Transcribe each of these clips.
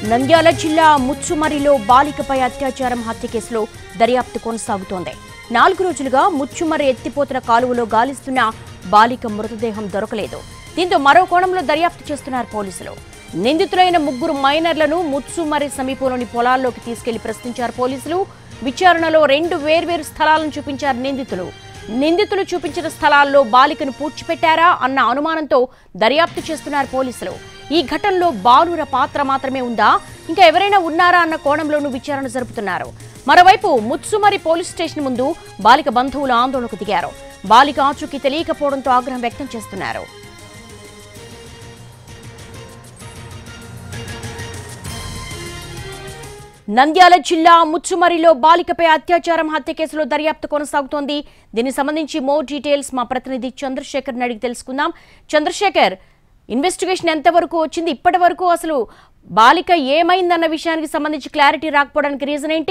నంద్యాల జిల్లా ముచ్చుమరిలో బాలికపై అత్యాచారం హత్య కేసులో దర్యాప్తు కొనసాగుతోంది నాలుగు రోజులుగా ముచ్చుమరి ఎత్తిపోతున్న కాలువలో గాలిస్తున్న బాలిక మృతదేహం దొరకలేదు దీంతో మరో కోణంలో దర్యాప్తు చేస్తున్నారు పోలీసులు నిందితులైన ముగ్గురు మైనర్లను ముచ్చుమరి సమీపంలోని పొలాల్లోకి తీసుకెళ్లి ప్రశ్నించారు పోలీసులు విచారణలో రెండు వేర్వేరు స్థలాలను చూపించారు నిందితులు నిందితులు చూపించిన స్థలాల్లో బాలికను పూడ్చిపెట్టారా అన్న అనుమానంతో దర్యాప్తు చేస్తున్నారు పోలీసులు ఈ ఘటనలో బాలుర పాత్ర మాత్రమే ఉందా ఇంకా ఎవరైనా ఉన్నారా అన్న కోణంలోనూ విచారణ జరుపుతున్నారు మరోవైపు ముత్సుమరి పోలీస్ స్టేషన్ ముందు బాలిక బంధువులు ఆందోళనకు దిగారు బాలిక ఆచూకీ తెలియకపోవడంతో ఆగ్రహం వ్యక్తం చేస్తున్నారు నంద్యాల జిల్లా ముచ్చుమరిలో బాలికపై అత్యాచారం హత్య కేసులో దర్యాప్తు కొనసాగుతోంది దీనికి సంబంధించి మోర్ డీటెయిల్స్ మా ప్రతినిధి చంద్రశేఖర్ అడిగి తెలుసుకుందాం చంద్రశేఖర్ ఇన్వెస్టిగేషన్ ఎంతవరకు వచ్చింది ఇప్పటి వరకు అసలు బాలిక ఏమైందన్న విషయానికి సంబంధించి క్లారిటీ రాకపోవడానికి రీజన్ ఏంటి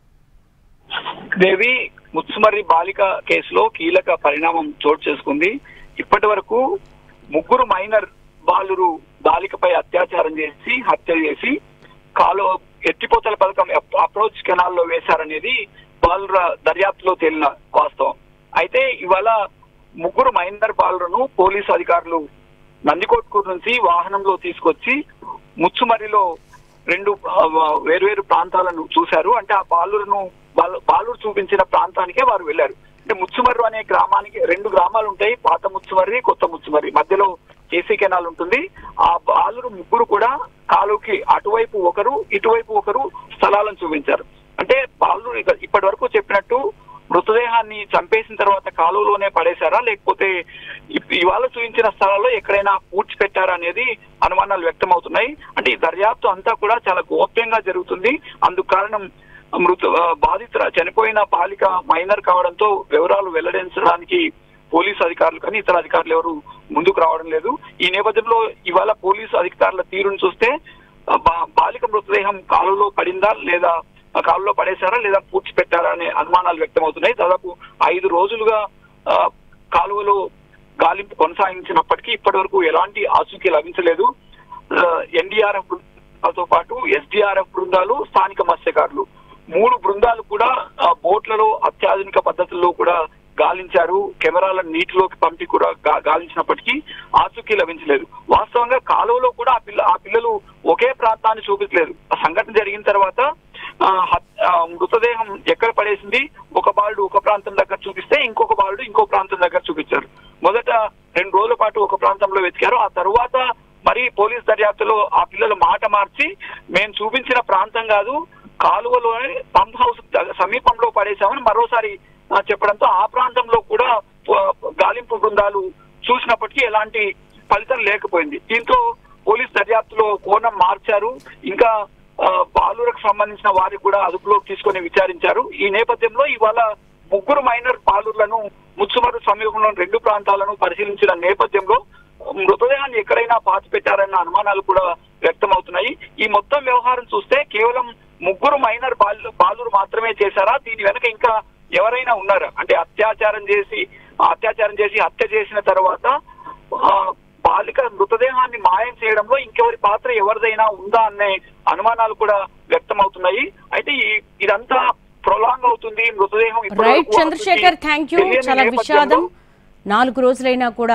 దేవి ముత్సుమర్రి బాలిక కేసులో కీలక పరిణామం చోటు చేసుకుంది ఇప్పటి వరకు ముగ్గురు మైనర్ బాలురు బాలికపై అత్యాచారం చేసి హత్య చేసి కాలు ఎత్తిపోతల పథకం అప్రోచ్ కెనాల్లో వేశారనేది బాలుర దర్యాప్తులో తేలిన వాస్తవం అయితే ఇవాళ ముగ్గురు మైనర్ బాలులను పోలీసు అధికారులు నందికోట్కూరు నుంచి వాహనంలో తీసుకొచ్చి ముచ్చుమర్రిలో రెండు ఆ, వేర్వేరు ప్రాంతాలను చూశారు అంటే ఆ బాలులను బాలు బాలురు చూపించిన ప్రాంతానికే వారు వెళ్ళారు అంటే ముచ్చుమర్రు అనే గ్రామానికి రెండు గ్రామాలు ఉంటాయి పాత ముచ్చుమర్రి కొత్త ముచ్చుమర్రి మధ్యలో కేసీ కెనాల్ ఉంటుంది ఆ బాలురు ముగ్గురు కూడా కాలువకి అటువైపు ఒకరు ఇటువైపు ఒకరు స్థలాలను చూపించారు అంటే బాలురు ఇక- ఇప్పటి వరకు చెప్పినట్టు మృతదేహాన్ని చంపేసిన తర్వాత కాలువలోనే పడేశారా లేకపోతే ఇప్- ఇవాళ చూపించిన స్థలాల్లో ఎక్కడైనా పూడ్చి పెట్టారా అనేది అనుమానాలు వ్యక్తమవుతున్నాయి అంటే ఈ దర్యాప్తు అంతా కూడా చాలా గోప్యంగా జరుగుతుంది అందుకు కారణం మృత ఆ, బాధితుల చనిపోయిన బాలిక మైనర్ కావడంతో వివరాలు వెల్లడించడానికి పోలీసు అధికారులు కానీ ఇతర అధికారులు ఎవరు ముందుకు రావడం లేదు ఈ నేపథ్యంలో ఇవాళ పోలీసు అధికారుల తీరును చూస్తే ఆ, బా- బాలిక మృతదేహం కాలువలో పడిందా లేదా ఆ కాలువలో పడేశారా లేదా పూడ్చి పెట్టారా అనే అనుమానాలు వ్యక్తమవుతున్నాయి దాదాపు ఐదు రోజులుగా ఆ, కాలువలో గాలింపు కొనసాగించినప్పటికీ ఇప్పటి వరకు ఎలాంటి ఆచూకీ లభించలేదు ఎన్డీఆర్ఎఫ్ బృందాలతో పాటు ఎస్డీఆర్ఎఫ్ బృందాలు స్థానిక మత్స్యకారులు మూడు బృందాలు కూడా ఆ, బోట్లలో అత్యాధునిక పద్ధతుల్లో కూడా గాలించారు కెమెరాలను నీటిలోకి పంపి కూడా గా- గాలించినప్పటికీ ఆచూకీ లభించలేదు వాస్తవంగా కాలువలో కూడా ఆ పిల్ల ఆ పిల్లలు ఒకే ప్రాంతాన్ని చూపించలేదు ఆ సంఘటన జరిగిన తర్వాత ఆ, హత్- ఆ, మృతదేహం ఎక్కడ పడేసింది ఒక బాలుడు ఒక ప్రాంతం దగ్గర చూపిస్తే ఇంకొక బాలుడు ఇంకో ప్రాంతం దగ్గర చూపించారు మొదట రెండు రోజుల పాటు ఒక ప్రాంతంలో వెతికారు ఆ తరువాత మరి పోలీస్ దర్యాప్తులో ఆ పిల్లలు మాట మార్చి మేము చూపించిన ప్రాంతం కాదు కాలువలోనే పంప్ హౌస్ దగ్గ- సమీపంలో పడేశామని మరోసారి ఆ, చెప్పడంతో ఆ ప్రాంతంలో కూడా ప- గాలింపు బృందాలు చూసినప్పటికీ ఎలాంటి ఫలితం లేకపోయింది దీంతో పోలీస్ దర్యాప్తులో కోణం మార్చారు ఇంకా ఆ, బాలురకు సంబంధించిన వారికి కూడా అదుపులోకి తీసుకొని విచారించారు ఈ నేపథ్యంలో ఇవాళ ముగ్గురు మైనర్ బాలుర్లను ముచ్చుమరు సమీపంలో రెండు ప్రాంతాలను పరిశీలించిన నేపథ్యంలో మృతదేహాన్ని ఎక్కడైనా పాతి పెట్టారన్న అనుమానాలు కూడా వ్యక్తమవుతున్నాయి ఈ మొత్తం వ్యవహారం చూస్తే కేవలం ముగ్గురు మైనర్ బాలు బాలురు మాత్రమే చేశారా దీని వెనక ఇంకా ఎవరైనా ఉన్నారా అంటే అత్యాచారం చేసి అత్యాచారం చేసి హత్య చేసిన తర్వాత ఆ, బాలిక మృతదేహాన్ని మాయం చేయడంలో ఇంకెవరి పాత్ర ఎవరిదైనా ఉందా అనే అనుమానాలు కూడా వ్యక్తమవుతున్నాయి అయితే ఈ- ఇదంతా ప్రొలాంగ్ అవుతుంది మృతదేహం ఇప్పటి రైట్ వరకు చంద్రశేఖర్ అతనికి థ్యాంక్ యూ తెలియని చాలా నేపథ్యంలో విషాదం నాలుగు రోజులైనా కూడా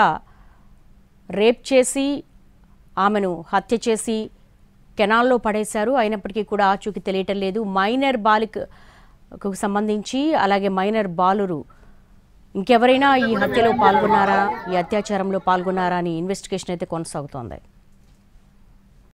రేప్ చేసి ఆమెను హత్య చేసి కెనాల్లో పడేశారు అయినప్పటికీ కూడా ఆచూకీ తెలియటం లేదు మైనర్ బాలికకు సంబంధించి అలాగే మైనర్ బాలురు ఇంకెవరైనా ఈ హత్యలో పాల్గొన్నారా ఈ అత్యాచారంలో పాల్గొన్నారా అని ఇన్వెస్టిగేషన్ అయితే కొనసాగుతోంది